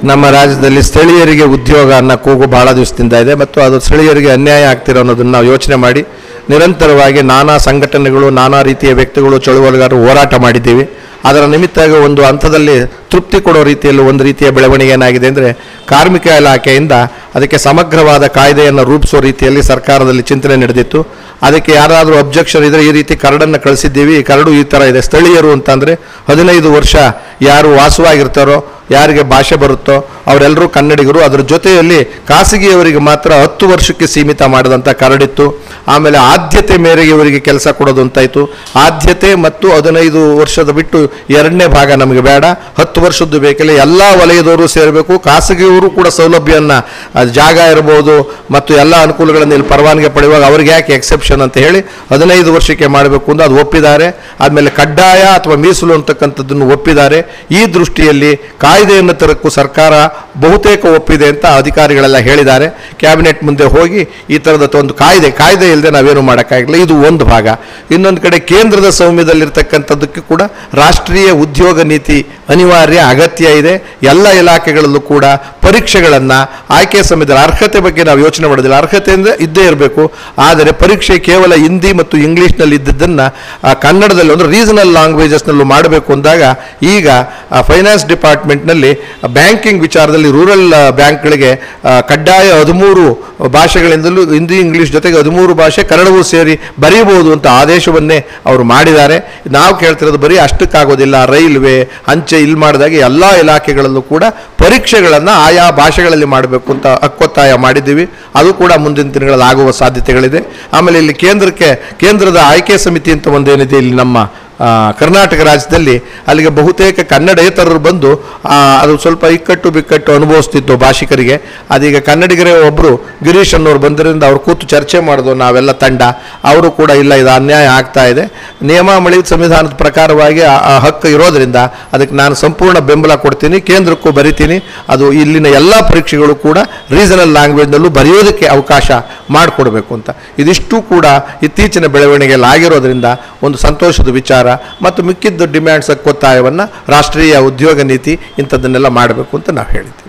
ನಮ್ಮ ರಾಜ್ಯದಲ್ಲಿ ಸ್ಥಳೀಯರಿಗೆ ಉದ್ಯೋಗ ಅನ್ನೋ ಕೂಗು ಬಹಳ ದಿವಸದಿಂದ ಇದೆ ಮತ್ತು ಅದು ಸ್ಥಳೀಯರಿಗೆ ಅನ್ಯಾಯ ಆಗ್ತಿರೋ ಅನ್ನೋದನ್ನು ನಾವು ಯೋಚನೆ ಮಾಡಿ ನಿರಂತರವಾಗಿ ನಾನಾ ಸಂಘಟನೆಗಳು ನಾನಾ ರೀತಿಯ ವ್ಯಕ್ತಿಗಳು ಚಳುವಳಿಗಾರರು ಹೋರಾಟ ಮಾಡಿದ್ದೀವಿ ಅದರ ನಿಮಿತ್ತ ಒಂದು ಹಂತದಲ್ಲಿ ತೃಪ್ತಿ ಕೊಡೋ ರೀತಿಯಲ್ಲಿ ಒಂದು ರೀತಿಯ ಬೆಳವಣಿಗೆ ಏನಾಗಿದೆ ಅಂದರೆ ಕಾರ್ಮಿಕ ಇಲಾಖೆಯಿಂದ ಅದಕ್ಕೆ ಸಮಗ್ರವಾದ ಕಾಯ್ದೆಯನ್ನು ರೂಪಿಸೋ ರೀತಿಯಲ್ಲಿ ಸರ್ಕಾರದಲ್ಲಿ ಚಿಂತನೆ ನಡೆದಿತ್ತು ಅದಕ್ಕೆ ಯಾರಾದರೂ ಅಬ್ಜೆಕ್ಷನ್ ಇದ್ದರೆ ಈ ರೀತಿ ಕರಡನ್ನು ಕಳಿಸಿದ್ದೀವಿ ಈ ಕರಡು ಈ ಥರ ಇದೆ ಸ್ಥಳೀಯರು ಅಂತಂದರೆ ಹದಿನೈದು ವರ್ಷ ಯಾರು ವಾಸವಾಗಿರ್ತಾರೋ ಯಾರಿಗೆ ಭಾಷೆ ಬರುತ್ತೋ ಅವರೆಲ್ಲರೂ ಕನ್ನಡಿಗರು ಅದರ ಜೊತೆಯಲ್ಲಿ ಖಾಸಗಿಯವರಿಗೆ ಮಾತ್ರ ಹತ್ತು ವರ್ಷಕ್ಕೆ ಸೀಮಿತ ಮಾಡಿದಂಥ ಕರಡಿತ್ತು ಆಮೇಲೆ ಆದ್ಯತೆ ಮೇರೆಗೆ ಇವರಿಗೆ ಕೆಲಸ ಕೊಡೋದು ಅಂತಾಯಿತು ಆದ್ಯತೆ ಮತ್ತು ಹದಿನೈದು ವರ್ಷದ ಬಿಟ್ಟು ಎರಡನೇ ಭಾಗ ನಮಗೆ ಬೇಡ ಹತ್ತು ವರ್ಷದ್ದು ಬೇಕಿಲ್ಲ ಎಲ್ಲ ವಲಯದವರು ಸೇರಬೇಕು ಖಾಸಗಿಯವರು ಕೂಡ ಸೌಲಭ್ಯವನ್ನು ಜಾಗ ಇರ್ಬೋದು ಮತ್ತು ಎಲ್ಲ ಅನುಕೂಲಗಳನ್ನು ಇಲ್ಲಿ ಪರವಾನಗಿ ಪಡೆಯುವಾಗ ಅವ್ರಿಗೆ ಯಾಕೆ ಎಕ್ಸೆಪ್ಷನ್ ಅಂತ ಹೇಳಿ ಹದಿನೈದು ವರ್ಷಕ್ಕೆ ಮಾಡಬೇಕು ಅಂತ ಅದು ಒಪ್ಪಿದ್ದಾರೆ ಆದಮೇಲೆ ಕಡ್ಡಾಯ ಅಥವಾ ಮೀಸಲು ಅಂತಕ್ಕಂಥದ್ದನ್ನು ಒಪ್ಪಿದ್ದಾರೆ ಈ ದೃಷ್ಟಿಯಲ್ಲಿ ಕಾಯ್ದೆಯನ್ನು ತರಕ್ಕೂ ಸರ್ಕಾರ ಬಹುತೇಕ ಒಪ್ಪಿದೆ ಅಂತ ಅಧಿಕಾರಿಗಳೆಲ್ಲ ಹೇಳಿದ್ದಾರೆ ಕ್ಯಾಬಿನೆಟ್ ಮುಂದೆ ಹೋಗಿ ಈ ಥರದ ಒಂದು ಕಾಯ್ದೆ ಕಾಯ್ದೆ ಇಲ್ಲದೆ ನಾವೇನು ಮಾಡೋಕ್ಕಾಗಿಲ್ಲ ಇದು ಒಂದು ಭಾಗ ಇನ್ನೊಂದು ಕಡೆ ಕೇಂದ್ರದ ಸೌಮ್ಯದಲ್ಲಿರ್ತಕ್ಕಂಥದ್ದಕ್ಕೆ ಕೂಡ ರಾಷ್ಟ್ರೀಯ ಉದ್ಯೋಗ ನೀತಿ ಅನಿವಾರ್ಯ ಅಗತ್ಯ ಇದೆ ಎಲ್ಲ ಇಲಾಖೆಗಳಲ್ಲೂ ಕೂಡ ಪರೀಕ್ಷೆಗಳನ್ನು ಆಯ್ಕೆ ಸಮಯದಲ್ಲಿ ಅರ್ಹತೆ ಬಗ್ಗೆ ನಾವು ಯೋಚನೆ ಮಾಡೋದಿಲ್ಲ ಅರ್ಹತೆ ಅಂದರೆ ಇದ್ದೇ ಇರಬೇಕು ಆದರೆ ಪರೀಕ್ಷೆ ಕೇವಲ ಹಿಂದಿ ಮತ್ತು ಇಂಗ್ಲೀಷ್ನಲ್ಲಿ ಇದ್ದದ್ದನ್ನು ಕನ್ನಡದಲ್ಲಿ ಅಂದರೆ ರೀಸನಲ್ ಲ್ಯಾಂಗ್ವೇಜಸ್ನಲ್ಲೂ ಮಾಡಬೇಕು ಅಂದಾಗ ಈಗ ಫೈನಾನ್ಸ್ ಡಿಪಾರ್ಟ್ಮೆಂಟ್ನಲ್ಲಿ ಬ್ಯಾಂಕಿಂಗ್ ವಿಚಾರದಲ್ಲಿ ರೂರಲ್ ಬ್ಯಾಂಕ್ಗಳಿಗೆ ಆ, ಕಡ್ಡಾಯ ಹದಿಮೂರು ಭಾಷೆಗಳಿಂದಲೂ ಹಿಂದಿ ಇಂಗ್ಲೀಷ್ ಜೊತೆಗೆ ಹದಿಮೂರು ಭಾಷೆ ಕನ್ನಡವೂ ಸೇರಿ ಬರೀಬಹುದು ಅಂತ ಆದೇಶವನ್ನೇ ಅವರು ಮಾಡಿದ್ದಾರೆ ನಾವು ಕೇಳ್ತಿರೋದು ಬರೀ ಅಷ್ಟಕ್ಕಾಗೋದಿಲ್ಲ ರೈಲ್ವೆ ಅಂಚೆ ಇಲ್ಲಿ ಮಾಡಿದಾಗ ಎಲ್ಲ ಇಲಾಖೆಗಳಲ್ಲೂ ಕೂಡ ಪರೀಕ್ಷೆಗಳನ್ನು ಆಯಾ ಭಾಷೆಗಳಲ್ಲಿ ಮಾಡಬೇಕು ಅಂತ ಹಕ್ಕೊತ್ತಾಯ ಮಾಡಿದ್ದೀವಿ ಅದು ಕೂಡ ಮುಂದಿನ ದಿನಗಳಲ್ಲಿ ಆಗುವ ಸಾಧ್ಯತೆಗಳಿದೆ ಆಮೇಲೆ ಇಲ್ಲಿ ಕೇಂದ್ರಕ್ಕೆ ಕೇಂದ್ರದ ಆಯ್ಕೆ ಸಮಿತಿ ಅಂತ ಒಂದೇನಿದೆ ಇಲ್ಲಿ ನಮ್ಮ ಆ, ಕರ್ನಾಟಕ ರಾಜ್ಯದಲ್ಲಿ ಅಲ್ಲಿಗೆ ಬಹುತೇಕ ಕನ್ನಡೇತರರು ಬಂದು ಆ, ಅದು ಸ್ವಲ್ಪ ಇಕ್ಕಟ್ಟು ಬಿಕ್ಕಟ್ಟು ಅನುಭವಿಸ್ತಿತ್ತು ಭಾಷಿಕರಿಗೆ ಅದೀಗ ಕನ್ನಡಿಗರೇ ಒಬ್ಬರು ಗಿರೀಶ್ ಅನ್ನೋರು ಬಂದಿರಿಂದ ಅವ್ರು ಕೂತು ಚರ್ಚೆ ಮಾಡಿದ್ರು ನಾವೆಲ್ಲ ತಂಡ ಅವರು ಕೂಡ ಇಲ್ಲ ಇದು ಅನ್ಯಾಯ ಆಗ್ತಾ ಇದೆ ನಿಯಮಾವಳಿ ಸಂವಿಧಾನದ ಪ್ರಕಾರವಾಗಿ ಆ ಆ ಹಕ್ಕು ಇರೋದ್ರಿಂದ ಅದಕ್ಕೆ ನಾನು ಸಂಪೂರ್ಣ ಬೆಂಬಲ ಕೊಡ್ತೀನಿ ಕೇಂದ್ರಕ್ಕೂ ಬರಿತೀನಿ ಅದು ಇಲ್ಲಿನ ಎಲ್ಲ ಪರೀಕ್ಷೆಗಳು ಕೂಡ ರೀಸನಲ್ ಲ್ಯಾಂಗ್ವೇಜ್ನಲ್ಲೂ ಬರೆಯೋದಕ್ಕೆ ಅವಕಾಶ ಮಾಡಿಕೊಡ್ಬೇಕು ಅಂತ ಇದಿಷ್ಟು ಕೂಡ ಇತ್ತೀಚಿನ ಬೆಳವಣಿಗೆಯಲ್ಲಿ ಆಗಿರೋದ್ರಿಂದ ಒಂದು ಸಂತೋಷದ ವಿಚಾರ ಮತ್ತು ಮಿಕ್ಕಿದ್ದು ಡಿಮ್ಯಾಂಡ್ಸ್ ಒತ್ತಾಯವನ್ನು ರಾಷ್ಟ್ರೀಯ ಉದ್ಯೋಗ ನೀತಿ ಇಂಥದ್ದನ್ನೆಲ್ಲ ಮಾಡಬೇಕು ಅಂತ ನಾವು ಹೇಳಿದ್ದೆ